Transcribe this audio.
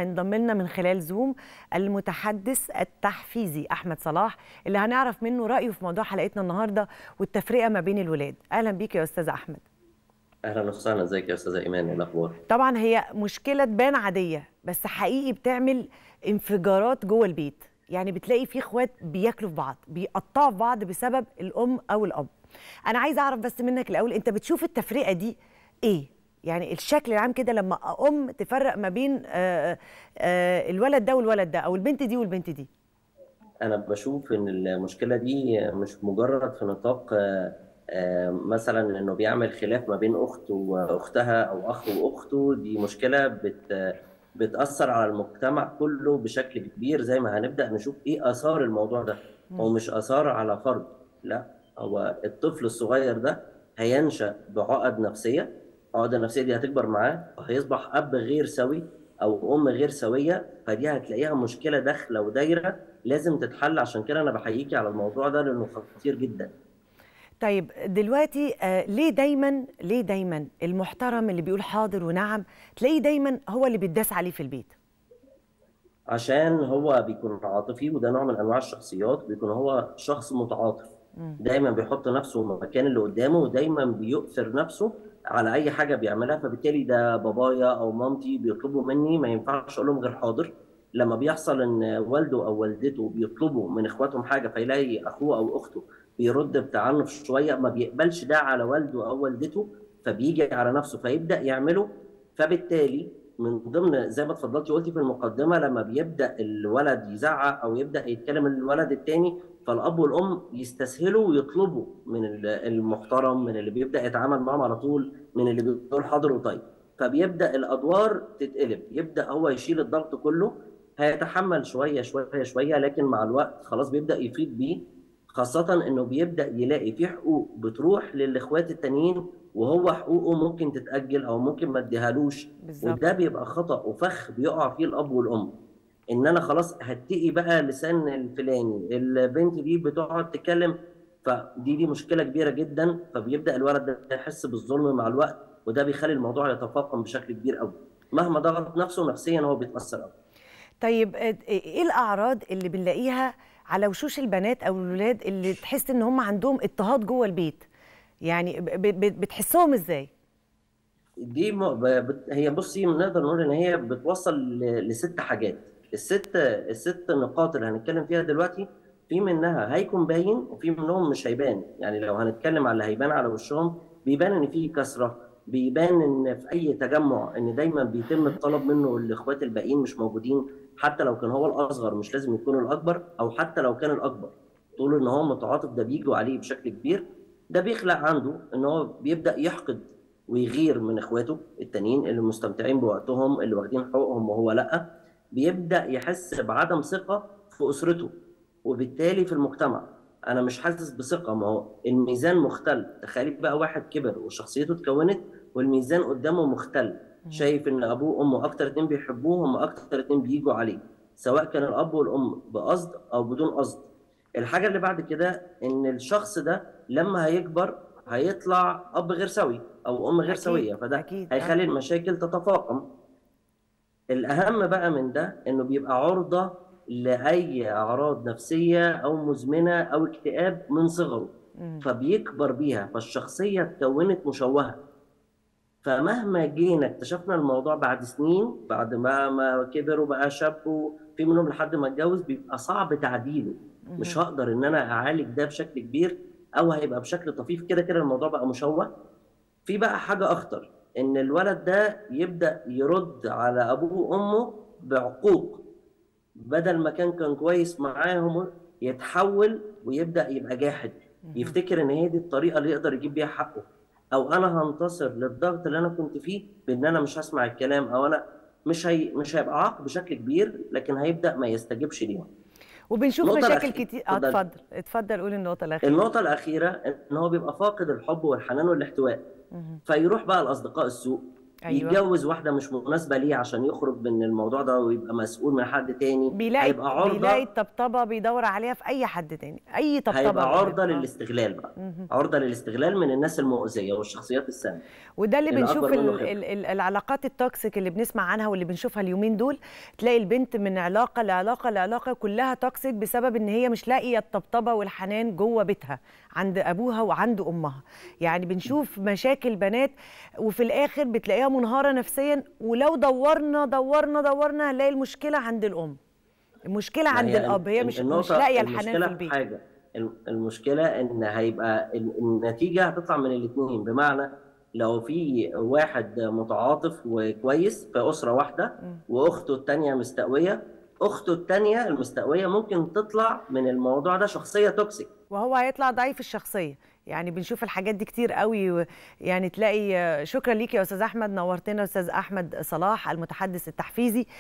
هينضم لنا من خلال زوم المتحدث التحفيزي احمد صلاح اللي هنعرف منه رايه في موضوع حلقتنا النهارده والتفرقه ما بين الولاد اهلا بيك يا استاذ احمد اهلا وسهلا ازيك يا استاذه ايمان ايه الاخبار طبعا هي مشكله تبان عاديه بس حقيقي بتعمل انفجارات جوه البيت يعني بتلاقي في اخوات بياكلوا في بعض بيقطعوا في بعض بسبب الام او الاب انا عايزه اعرف بس منك الاول انت بتشوف التفرقه دي ايه يعني الشكل العام كده لما ام تفرق ما بين آآ آآ الولد ده والولد ده او البنت دي والبنت دي انا بشوف ان المشكله دي مش مجرد في نطاق مثلا انه بيعمل خلاف ما بين اخت واختها او اخ واخته دي مشكله بت بتاثر على المجتمع كله بشكل كبير زي ما هنبدا نشوف ايه اثار الموضوع ده هو مش اثار على فرد لا هو الطفل الصغير ده هينشا بعقد نفسيه العقده النفسيه دي هتكبر معاه وهيصبح اب غير سوي او ام غير سويه فدي هتلاقيها مشكله داخله ودايره لازم تتحل عشان كده انا بحييكي على الموضوع ده لانه خطير جدا طيب دلوقتي آه ليه دايما ليه دايما المحترم اللي بيقول حاضر ونعم تلاقيه دايما هو اللي بيتداس عليه في البيت عشان هو بيكون عاطفي وده نوع من انواع الشخصيات بيكون هو شخص متعاطف دايما بيحط نفسه مكان اللي قدامه ودايما بيؤثر نفسه على اي حاجه بيعملها فبالتالي ده بابايا او مامتي بيطلبوا مني ما ينفعش اقول لهم غير حاضر لما بيحصل ان والده او والدته بيطلبوا من اخواتهم حاجه فيلاقي اخوه او اخته بيرد بتعنف شويه ما بيقبلش ده على والده او والدته فبيجي على نفسه فيبدا يعمله فبالتالي من ضمن زي ما اتفضلتي قلتي في المقدمه لما بيبدا الولد يزعق او يبدا يتكلم الولد الثاني فالاب والام يستسهلوا ويطلبوا من المحترم من اللي بيبدا يتعامل معاهم على طول من اللي بيقول حاضر وطيب فبيبدا الادوار تتقلب يبدا هو يشيل الضغط كله هيتحمل شويه شويه شويه لكن مع الوقت خلاص بيبدا يفيض بيه خاصة انه بيبدأ يلاقي في حقوق بتروح للاخوات التانيين وهو حقوقه ممكن تتأجل او ممكن ما اديهالوش وده بيبقى خطأ وفخ بيقع فيه الاب والام ان انا خلاص هتقي بقى لسان الفلاني البنت دي بتقعد تتكلم فدي دي مشكلة كبيرة جدا فبيبدأ الولد ده يحس بالظلم مع الوقت وده بيخلي الموضوع يتفاقم بشكل كبير قوي مهما ضغط نفسه نفسيا هو بيتأثر قوي طيب ايه الاعراض اللي بنلاقيها على وشوش البنات او الولاد اللي تحس ان هم عندهم اضطهاد جوه البيت يعني بتحسهم ازاي دي م... هي بصي نقدر نقول ان هي بتوصل لست حاجات الست الست نقاط اللي هنتكلم فيها دلوقتي في منها هيكون باين وفي منهم مش هيبان يعني لو هنتكلم على اللي هيبان على وشهم بيبان ان في كسره بيبان ان في اي تجمع ان دايما بيتم الطلب منه الاخوات الباقيين مش موجودين حتى لو كان هو الاصغر مش لازم يكون الاكبر او حتى لو كان الاكبر طول ان هو متعاطف ده بيجوا عليه بشكل كبير ده بيخلق عنده ان هو بيبدا يحقد ويغير من اخواته التانيين اللي مستمتعين بوقتهم اللي واخدين حقوقهم وهو لا بيبدا يحس بعدم ثقه في اسرته وبالتالي في المجتمع انا مش حاسس بثقه ما هو الميزان مختل تخيلي بقى واحد كبر وشخصيته اتكونت والميزان قدامه مختل شايف ان ابوه وامه اكتر اتنين بيحبوه هم اكتر اتنين بيجوا عليه سواء كان الاب والام بقصد او بدون قصد الحاجه اللي بعد كده ان الشخص ده لما هيكبر هيطلع اب غير سوي او ام غير أكيد. سويه فده أكيد. هيخلي المشاكل تتفاقم الاهم بقى من ده انه بيبقى عرضه لاي اعراض نفسيه او مزمنه او اكتئاب من صغره فبيكبر بيها فالشخصيه اتكونت مشوهه فمهما جينا اكتشفنا الموضوع بعد سنين بعد ما ما كبر وبقى شاب وفي منهم لحد ما اتجوز بيبقى صعب تعديله مش هقدر ان انا اعالج ده بشكل كبير او هيبقى بشكل طفيف كده كده الموضوع بقى مشوه في بقى حاجه اخطر ان الولد ده يبدا يرد على ابوه وامه بعقوق بدل ما كان كان كويس معاهم يتحول ويبدا يبقى جاحد يفتكر ان هي دي الطريقه اللي يقدر يجيب بيها حقه او انا هنتصر للضغط اللي انا كنت فيه بان انا مش هسمع الكلام او انا مش هي مش هيبقى عاق بشكل كبير لكن هيبدا ما يستجيبش ليهم وبنشوف النقطة مشاكل الأخيرة. كتير اه اتفضل. اتفضل اتفضل قول النقطه الاخيره النقطه الاخيره ان هو بيبقى فاقد الحب والحنان والاحتواء مهم. فيروح بقى لاصدقاء السوء أيوة. يتجوز واحده مش مناسبه ليه عشان يخرج من الموضوع ده ويبقى مسؤول من حد تاني بيلاقي هيبقى عرضه بيلاقي الطبطبه بيدور عليها في اي حد تاني اي طبطبه هيبقى بقى. عرضه آه. للاستغلال بقى عرضه للاستغلال من الناس المؤذيه والشخصيات السامه وده اللي الأكبر بنشوف منه ال خبرة. ال ال العلاقات التوكسيك اللي بنسمع عنها واللي بنشوفها اليومين دول تلاقي البنت من علاقه لعلاقه لعلاقه كلها توكسيك بسبب ان هي مش لاقيه الطبطبه والحنان جوه بيتها عند ابوها وعند امها يعني بنشوف مشاكل بنات وفي الاخر بتلاقيها منهاره نفسيا ولو دورنا دورنا دورنا هنلاقي المشكله عند الام المشكله ما عند هي الاب هي ال- مش مش النقطة لاقيه الحنان المشكلة في البيت حاجة الم- المشكلة إن هيبقى ال- النتيجة هتطلع من الاتنين بمعنى لو في واحد متعاطف وكويس في أسرة واحدة وأخته التانية مستقوية أخته التانية المستقوية ممكن تطلع من الموضوع ده شخصية توكسيك وهو هيطلع ضعيف الشخصيه يعني بنشوف الحاجات دي كتير قوي و- يعني تلاقي شكرا ليك يا استاذ احمد نورتنا استاذ احمد صلاح المتحدث التحفيزي